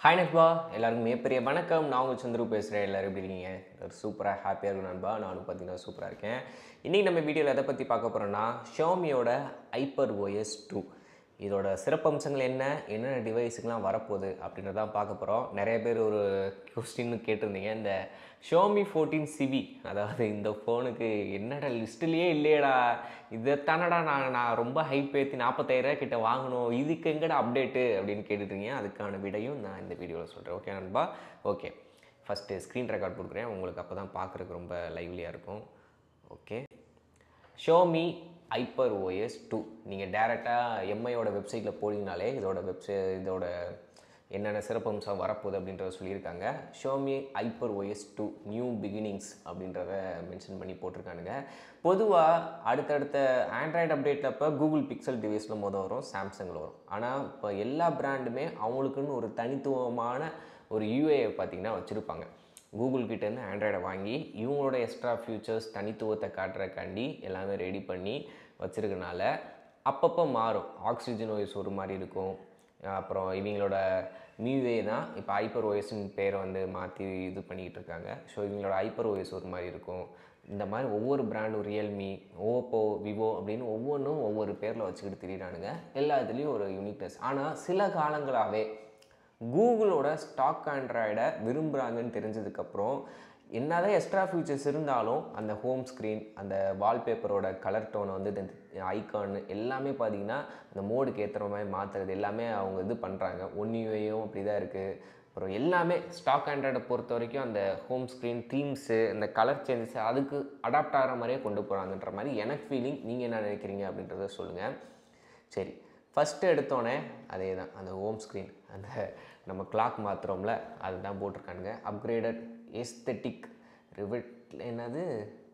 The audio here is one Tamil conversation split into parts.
ஹாய் நண்பா எல்லாருக்கும் மிகப்பெரிய வணக்கம் நான் உங்கள் சந்துரு பேசுகிறேன் எல்லோரும் எப்படி இருக்கீங்க ஒரு சூப்பராக ஹாப்பியாக இருக்கும் நண்பா நானும் பார்த்தீங்கன்னா சூப்பராக இருக்கேன் இன்றைக்கி நம்ம வீடியோவில் எதை பற்றி பார்க்க போகிறோன்னா ஷோமியோட ஐப்பர் ஓஎஸ் டூ இதோட சிறப்பம்சங்கள் என்ன என்னென்ன டிவைஸுக்கெலாம் வரப்போகுது அப்படின்றதான் பார்க்க போகிறோம் நிறைய பேர் ஒரு கொஸ்டின் கேட்டிருந்தீங்க இந்த ஷோமி ஃபோர்டீன் சிபி அதாவது இந்த ஃபோனுக்கு என்னடா லிஸ்ட்லேயே இல்லையடா இதைத்தானடா நான் நான் ரொம்ப ஹைப் ஏற்றி நாற்பத்தாயிரரூவா கிட்ட வாங்கணும் இதுக்கு எங்கடா அப்டேட்டு அப்படின்னு கேட்டுட்ருக்கீங்க அதுக்கான விடையும் நான் இந்த வீடியோவில் சொல்கிறேன் ஓகே நண்பா ஓகே ஃபஸ்ட்டு ஸ்க்ரீன் ரெக்கார்ட் கொடுக்குறேன் உங்களுக்கு அப்போ தான் பார்க்குறதுக்கு ரொம்ப லைவ்லியாக இருக்கும் okay Xiaomi Hyper OS two நீங்கள் டேரெக்டாக எம்ஐயோட வெப்சைட்டில் போனீங்கனாலே இதோட வெப்சை இதோட என்னென்ன சிறப்பம்சம் வரப்போகுது அப்படின்றத சொல்லியிருக்காங்க Xiaomi Hyper OS two new beginnings அப்படின்றத மென்ஷன் பண்ணி போட்டிருக்கானுங்க பொதுவாக அடுத்தடுத்த ஆண்ட்ராய்டு அப்டேட்டில் இப்போ கூகுள் பிக்சல் டிவைஸில் மொதல் வரும் சாம்சங்கில் வரும் ஆனால் இப்போ எல்லா பிராண்டுமே அவங்களுக்குன்னு ஒரு தனித்துவமான ஒரு யூஏ பார்த்திங்கன்னா வச்சுருப்பாங்க கூகுள் கிட்டேருந்து ஆண்ட்ராய்டை வாங்கி இவங்களோட எக்ஸ்ட்ரா ஃபியூச்சர்ஸ் தனித்துவத்தை காட்டுறக்காண்டி எல்லாமே ரெடி பண்ணி வச்சுருக்கனால அப்பப்போ மாறும் ஆக்சிஜன் ஓஎஸ் ஒரு மாதிரி இருக்கும் அப்புறம் இவங்களோட மியூவே தான் இப்போ ஐப்பர் ஓஎஸ்ன்னு பேரை வந்து மாற்றி இது பண்ணிக்கிட்டு இருக்காங்க ஸோ இவங்களோட ஐப்பர் ஓஎஸ் ஒரு மாதிரி இருக்கும் இந்த மாதிரி ஒவ்வொரு பிராண்டும் ரியல்மி ஓப்போ விவோ அப்படின்னு ஒவ்வொன்றும் ஒவ்வொரு பேரில் வச்சுக்கிட்டு திரியிறானுங்க எல்லா இதுலேயும் ஒரு யூனிக்னஸ் ஆனால் சில காலங்களாகவே கூகுளோட ஸ்டாக் ஆண்ட்ராய்டை விரும்புகிறாங்கன்னு தெரிஞ்சதுக்கப்புறம் என்னதான் எக்ஸ்ட்ரா ஃபீச்சர்ஸ் இருந்தாலும் அந்த ஹோம் ஸ்க்ரீன் அந்த வால்பேப்பரோட கலர் டோனை வந்து ஐகான் எல்லாமே பார்த்தீங்கன்னா அந்த மோடுக்கு ஏற்றுற மாதிரி மாற்றுறது எல்லாமே அவங்க இது பண்ணுறாங்க ஒன்னியும் அப்படி தான் இருக்குது அப்புறம் எல்லாமே ஸ்டாக் ஆண்ட்ராய்டை பொறுத்த வரைக்கும் அந்த ஹோம் ஸ்க்ரீன் தீம்ஸு அந்த கலர் சேஞ்சஸ் அதுக்கு அடாப்ட் ஆகிற மாதிரியே கொண்டு போகிறாங்கன்ற மாதிரி எனக்கு ஃபீலிங் நீங்கள் என்ன நினைக்கிறீங்க அப்படின்றத சொல்லுங்கள் சரி ஃபஸ்ட்டு எடுத்தோடனே அதே தான் அந்த ஹோம் ஸ்க்ரீன் அந்த நம்ம கிளாக் மாற்றுறோம்ல அதுதான் போட்டிருக்கானுங்க அப்கிரேடட் எஸ்தெட்டிக் ரிவிட் என்னது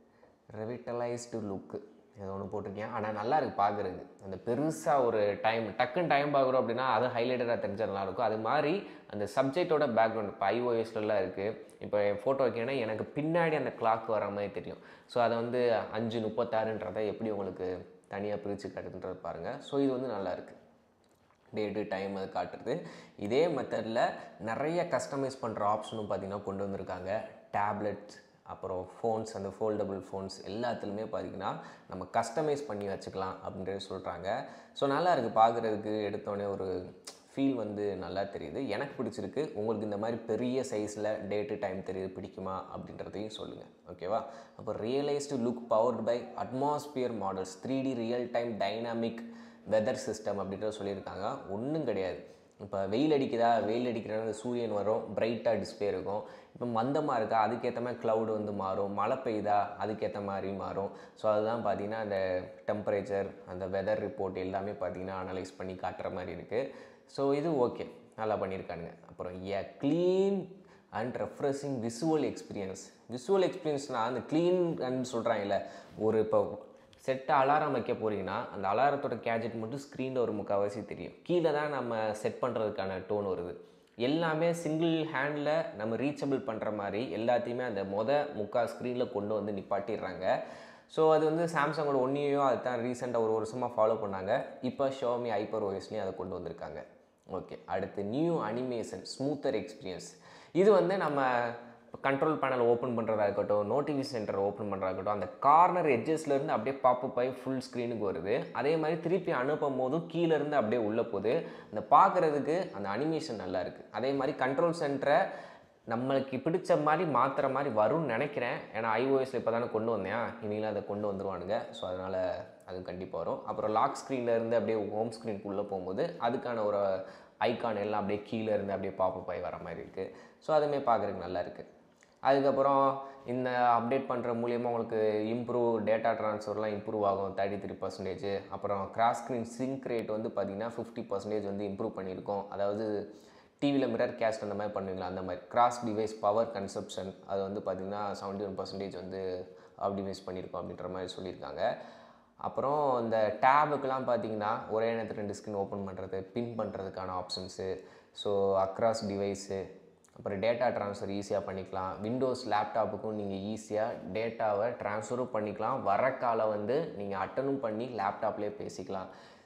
ரிவிட்டலைஸ்டு லுக்கு ஏதோ ஒன்று போட்டிருக்கேன் ஆனால் நல்லா இருக்குது பார்க்குறதுக்கு அந்த பெருசாக ஒரு டைம் டக்குன்னு டைம் பார்க்குறோம் அப்படின்னா அது ஹைலைட்டடாக தெரிஞ்சால் நல்லாயிருக்கும் அது மாதிரி அந்த சப்ஜெக்டோட பேக்ரவுண்ட் இப்போ ஐஓஎஸ்லாம் இருக்குது இப்போ என் ஃபோட்டோ வைக்கணும்னா எனக்கு பின்னாடி அந்த கிளாக் வர மாதிரி தெரியும் ஸோ அதை வந்து அஞ்சு முப்பத்தாறுன்றதை எப்படி உங்களுக்கு தனியாக பிரித்து காட்டுதுன்றது பாருங்கள் ஸோ இது வந்து நல்லா இருக்குது டேட்டு டைம் அது காட்டுறது இதே மெத்தடில் நிறைய கஸ்டமைஸ் பண்ணுற ஆப்ஷனும் பார்த்திங்கன்னா கொண்டு வந்திருக்காங்க டேப்லெட்ஸ் அப்புறம் ஃபோன்ஸ் அந்த ஃபோல்டபுள் ஃபோன்ஸ் எல்லாத்துலேயுமே பார்த்திங்கன்னா நம்ம கஸ்டமைஸ் பண்ணி வச்சுக்கலாம் அப்படின்றது சொல்கிறாங்க ஸோ நல்லா இருக்குது பார்க்குறதுக்கு எடுத்தோடனே ஒரு ஃபீல் வந்து நல்லா தெரியுது எனக்கு பிடிச்சிருக்கு உங்களுக்கு இந்த மாதிரி பெரிய சைஸில் டேட்டு டைம் தெரியுது பிடிக்குமா அப்படின்றதையும் சொல்லுங்கள் ஓகேவா அப்போ realised look powered by atmosphere models three D real time dynamic weather system அப்படின்றத சொல்லியிருக்காங்க ஒன்றும் கிடையாது இப்போ வெயில் அடிக்குதா வெயில் அடிக்கிறனால சூரியன் வரும் பிரைட்டாக டிஸ்பிளே இருக்கும் இப்போ மந்தமாக இருக்கா அதுக்கேற்ற மாதிரி க்ளவுடு வந்து மாறும் மழை பெய்யுதா அதுக்கேற்ற மாதிரி மாறும் ஸோ அதுதான் பார்த்தீங்கன்னா அந்த டெம்பரேச்சர் அந்த வெதர் ரிப்போர்ட் எல்லாமே பார்த்தீங்கன்னா அனலைஸ் பண்ணி காட்டுற மாதிரி இருக்குது ஸோ இது ஓகே நல்லா பண்ணியிருக்கானுங்க அப்புறம் a clean and refreshing visual experience visual எக்ஸ்பீரியன்ஸ்னால் அந்த க்ளீன் அண்ட் சொல்கிறாங்கல்ல ஒரு இப்போ செட்டை அலாரம் வைக்க போகிறீங்கன்னா அந்த அலாரத்தோட கேஜெட் மட்டும் ஸ்க்ரீனில் ஒரு முக்கால்வாசி தெரியும் கீழே தான் நம்ம செட் பண்ணுறதுக்கான டோன் வருது எல்லாமே சிங்கிள் ஹேண்டில் நம்ம ரீச்சபிள் பண்ணுற மாதிரி எல்லாத்தையுமே அந்த மொத முக்கால் ஸ்க்ரீனில் கொண்டு வந்து நிப்பாட்டிடுறாங்க ஸோ அது வந்து சாம்சங்கோட ஒன்றையும் அதை தான் ரீசெண்டாக ஒரு வருஷமாக ஃபாலோ பண்ணாங்க இப்போ ஷோமி ஐப்பர் ஓஎஸ்லேயும் அதை கொண்டு வந்திருக்காங்க ஓகே அடுத்து நியூ அனிமேஷன் ஸ்மூத்தர் எக்ஸ்பீரியன்ஸ் இது வந்து நம்ம கண்ட்ரோல் பேனல் ஓப்பன் பண்ணுறதா இருக்கட்டும் நோட்டிஃபிகேஷன் சென்டர் ஓப்பன் பண்ணுறதா இருக்கட்டும் அந்த கார்னர் எட்ஜஸ்லேருந்து அப்படியே பாப்பப் ஆகி ஃபுல் ஸ்க்ரீனுக்கு வருது அதே மாதிரி திருப்பி அனுப்பும் போதும் கீழேருந்து அப்படியே உள்ளே போகுது அந்த பார்க்குறதுக்கு அந்த அனிமேஷன் நல்லா இருக்குது அதே மாதிரி கண்ட்ரோல் சென்டரை நம்மளுக்கு பிடிச்ச மாதிரி மாற்றுற மாதிரி வரும்னு நினைக்கிறேன் ஏன்னா ஐஓஎஸில் இப்போ தானே கொண்டு வந்தேன் இனிமேல் அதை கொண்டு வந்துருவானுங்க ஸோ அதனால் அது கண்டிப்பாக வரும் அப்புறம் லாக் ஸ்க்ரீனில் இருந்து அப்படியே ஹோம் ஸ்க்ரீனுக்குள்ளே போகும்போது அதுக்கான ஒரு ஐக்கான் எல்லாம் அப்படியே கீழே இருந்து அப்படியே பாப்பப் ஆகி வர மாதிரி இருக்குது ஸோ அதுவுமே பார்க்குறதுக்கு நல்லா இருக்குது அதுக்கப்புறம் இந்த அப்டேட் பண்ணுற மூலியமாக உங்களுக்கு இம்ப்ரூவ் டேட்டா ட்ரான்ஸ்ஃபர்லாம் இம்ப்ரூவ் ஆகும் தேர்ட்டி த்ரீ பர்சன்டேஜ் அப்புறம் கிராஸ் ஸ்க்ரீன் சிங்க் ரேட் வந்து பார்த்திங்கன்னா ஃபிஃப்டி பர்சன்டேஜ் வந்து இம்ப்ரூவ் பண்ணியிருக்கோம் அதாவது டிவியில் மிரர் கேஸ்ட் அந்த மாதிரி பண்ணுவீங்களா அந்த மாதிரி கிராஸ் டிவைஸ் பவர் கன்சப்ஷன் அது வந்து பார்த்திங்கன்னா செவன்ட்டி ஒன் பர்சன்டேஜ் வந்து ஆப்டிமைஸ் பண்ணியிருக்கோம் அப்படின்ற மாதிரி சொல்லியிருக்காங்க அப்புறம் இந்த டேபுக்கெலாம் பார்த்தீங்கன்னா ஒரே நேரத்தில் ரெண்டு ஸ்க்ரீன் ஓப்பன் பண்ணுறது பின் பண்ணுறதுக்கான ஆப்ஷன்ஸு ஸோ அக்ராஸ் டிவைஸு அப்புறம் டேட்டா ட்ரான்ஸ்ஃபர் ஈஸியாக பண்ணிக்கலாம் விண்டோஸ் லேப்டாப்புக்கும் நீங்கள் ஈஸியாக டேட்டாவை ட்ரான்ஸ்ஃபரும் பண்ணிக்கலாம் வர காலை வந்து நீங்கள் அட்டனும் பண்ணி லேப்டாப்லேயே பேசிக்கலாம்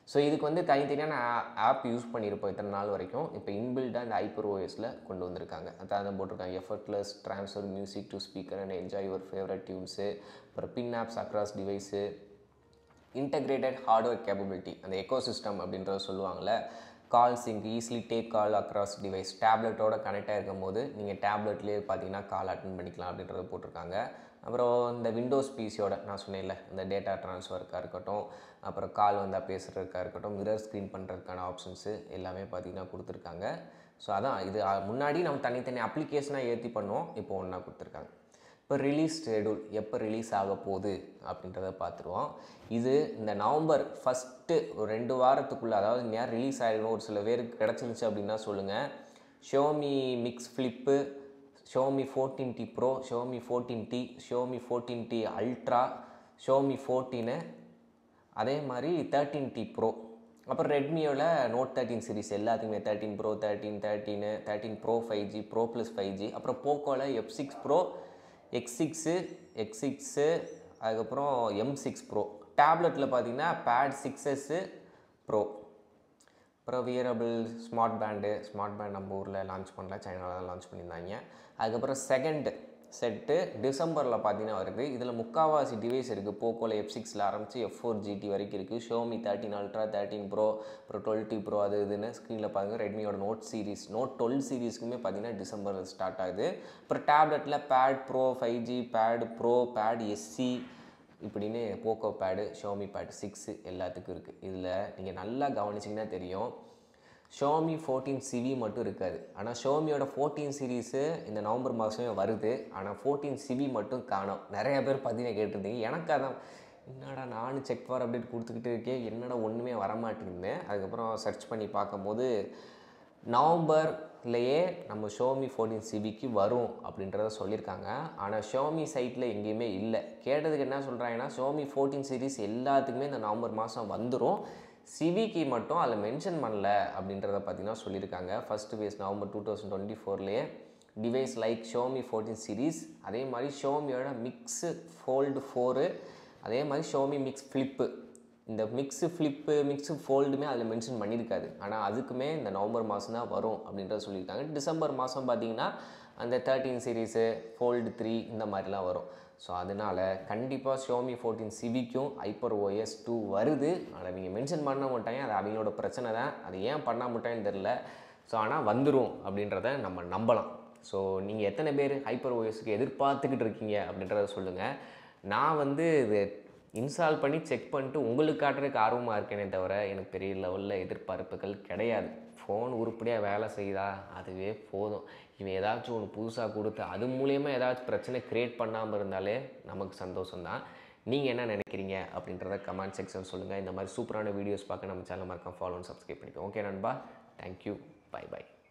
ஸோ இதுக்கு வந்து தனித்தனியான ஆப் யூஸ் பண்ணியிருப்போம் இத்தனை நாள் வரைக்கும் இப்போ இன்பில்டாக இந்த ஹைப்பர் ஓஎஸில் கொண்டு வந்திருக்காங்க அதான் போட்டிருக்காங்க effortless transfer music to speaker and enjoy your favourite tunes அப்புறம் pin apps across device integrated hardware capability அந்த எக்கோசிஸ்டம் அப்படின்றத சொல்லுவாங்கள்ல call sync easily take call across device டேப்லெட்டோட கனெக்ட் ஆகிருக்கும் போது நீங்கள் டேப்லெட்லேயே பார்த்தீங்கன்னா கால் அட்டன் பண்ணிக்கலாம் அப்படின்றத போட்டிருக்காங்க அப்புறம் இந்த விண்டோஸ் பிசியோட நான் சொன்னேன்ல இந்த டேட்டா ட்ரான்ஸ்ஃபருக்காக இருக்கட்டும் அப்புறம் கால் வந்தால் பேசுகிறதுக்காக இருக்கட்டும் மிரர் ஸ்க்ரீன் பண்ணுறதுக்கான ஆப்ஷன்ஸு எல்லாமே பார்த்தீங்கன்னா கொடுத்துருக்காங்க ஸோ அதான் இது அஹ், முன்னாடி நம்ம தனித்தனி அப்ளிகேஷனாக ஏற்றி பண்ணோம் இப்போ ஒன்றா கொடுத்துருக்காங்க இப்போ ரிலீஸ் ஷெடியூல் எப்போ ரிலீஸ் ஆக போகுது அப்படின்றத பார்த்துருவோம் இது இந்த நவம்பர் ஃபஸ்ட்டு ஒரு ரெண்டு வாரத்துக்குள்ளே அதாவது நேரம் ரிலீஸ் ஆகிடணும் ஒரு சில பேருக்கு கிடச்சிருந்துச்சு அப்படின்னா சொல்லுங்கள் Xiaomi Mix Flip Xiaomi fourteen T Pro Xiaomi fourteen T Xiaomi fourteen T Ultra Xiaomi fourteen அதே மாதிரி தேர்ட்டீன் டி ப்ரோ அப்புறம் ரெட்மியோட நோட் தேர்ட்டின் சீரிஸ் எல்லாத்துக்குமே தேர்ட்டின் ப்ரோ தேர்ட்டின் தேர்ட்டின்னு thirteen Pro five G Pro plus five G அப்புறம் போக்கோவில் F six Pro X six X six அதுக்கப்புறம் எம் சிக்ஸ் ப்ரோ டேப்லெட்டில் பார்த்தீங்கன்னா பேட் சிக்ஸ் எஸ்ஸு ப்ரோ அப்புறம் wearable smart band smart band நம்ம ஊரில் லான்ச் பண்ணல சைனாவில் தான் லான்ச் பண்ணியிருந்தாங்க அதுக்கப்புறம் செகண்ட் செட்டு டிசம்பரில் பார்த்தீங்கன்னா வருது இதில் முக்காவாசி டிவைஸ் இருக்குது போக்கோவில் எஃப் சிக்ஸில் ஆரம்பித்து எஃப் ஃபோர் ஜிடி வரைக்கும் இருக்குது Xiaomi thirteen Ultra thirteen Pro அப்புறம் டுவெல்ட்டி ப்ரோ அது இதுன்னு ஸ்க்ரீனில் பாருங்க ரெட்மியோட நோட் சீரிஸ் நோட் டுவெல் சீரிஸ்க்குமே பார்த்தீங்கன்னா டிசம்பரில் ஸ்டார்ட் ஆகுது அப்புறம் டேப்லெட்டில் Pad Pro five G Pad Pro Pad SE இப்படின்னு Poco Pad Xiaomi Pad six எல்லாத்துக்கும் இருக்குது இதில் நீங்கள் நல்லா கவனிச்சிங்கன்னா தெரியும் ஷோமி ஃபோர்டீன் சிவி மட்டும் இருக்காது ஆனால் ஷோமியோட ஃபோர்டீன் சீரீஸு இந்த நவம்பர் மாதமே வருது ஆனால் ஃபோர்டீன் சிவி மட்டும் காணோம் நிறைய பேர் பார்த்தீங்கன்னா கேட்டிருந்தீங்க எனக்கு அதான் என்னடா நானும் செக் ஃபார் அப்டேட் கொடுத்துக்கிட்டு இருக்கேன் என்னடா ஒன்றுமே வரமாட்டேங்குது அதுக்கப்புறம் சர்ச் பண்ணி பார்க்கும்போது நவம்பர்லேயே நம்ம ஷோமி ஃபோர்டீன் சிபிக்கு வரும் அப்படின்றத சொல்லியிருக்காங்க ஆனால் ஷோமி சைட்டில் எங்கேயுமே இல்லை கேட்டதுக்கு என்ன சொல்கிறாங்கன்னா ஷோமி ஃபோர்டீன் சீரிஸ் எல்லாத்துக்குமே இந்த நவம்பர் மாதம் வந்துடும் சிவிக்கு மட்டும் அதில் மென்ஷன் பண்ணல அப்படின்றத பார்த்தீங்கன்னா சொல்லியிருக்காங்க first phase November two thousand twenty ஃபோர்லேயே device like Xiaomi fourteen series அதே மாதிரி ஷோமியோட மிக்ஸு ஃபோல்டு ஃபோரு அதே மாதிரி ஷோமி மிக்ஸ் ஃப்ளிப்பு இந்த மிக்ஸு ஃப்ளிப்பு மிக்ஸு ஃபோல்டுமே அதில் மென்ஷன் பண்ணியிருக்காது ஆனால் அதுக்குமே இந்த நவம்பர் மாதம் தான் வரும் அப்படின்றத சொல்லியிருக்காங்க டிசம்பர் மாதம் பார்த்தீங்கன்னா அந்த தேர்ட்டீன் சீரீஸு ஃபோல்டு த்ரீ இந்த மாதிரிலாம் வரும் ஸோ அதனால் கண்டிப்பாக ஷோமி ஃபோர்டீன் சிவிக்கும் ஹைப்பர் ஓஎஸ் டூ வருது அதை நீங்கள் மென்ஷன் பண்ண மாட்டாங்க அது அவங்களோட பிரச்சனை தான் அது ஏன் பண்ண மாட்டாங்கன்னு தெரில ஸோ ஆனால் வந்துடும் அப்படின்றத நம்ம நம்பலாம் ஸோ நீங்கள் எத்தனை பேர் ஹைப்பர் ஓஎஸ்க்கு எதிர்பார்த்துக்கிட்டு இருக்கீங்க அப்படின்றத சொல்லுங்கள் நான் வந்து இது இன்ஸ்டால் பண்ணி செக் பண்ணிட்டு உங்களுக்கு காட்டுறதுக்கு ஆர்வமாக இருக்கேனே தவிர எனக்கு பெரிய லெவலில் எதிர்பார்ப்புகள் கிடையாது ஃபோன் உருப்படியாக வேலை செய்யுதா அதுவே போதும் இவன் ஏதாச்சும் ஒன்று புதுசாக கொடுத்து அது மூலியமாக ஏதாச்சும் பிரச்சனை க்ரியேட் பண்ணாமல் இருந்தாலே நமக்கு சந்தோஷம்தான் நீங்கள் என்ன நினைக்கிறீங்க அப்படின்றத கமெண்ட் செக்ஷன் சொல்லுங்கள் இந்த மாதிரி சூப்பரான வீடியோஸ் பார்க்க நம்ம சேனல் மறக்காம ஃபாலோ சப்ஸ்கிரைப் பண்ணிக்கோங்க ஓகே நண்பா தேங்க்யூ பை பை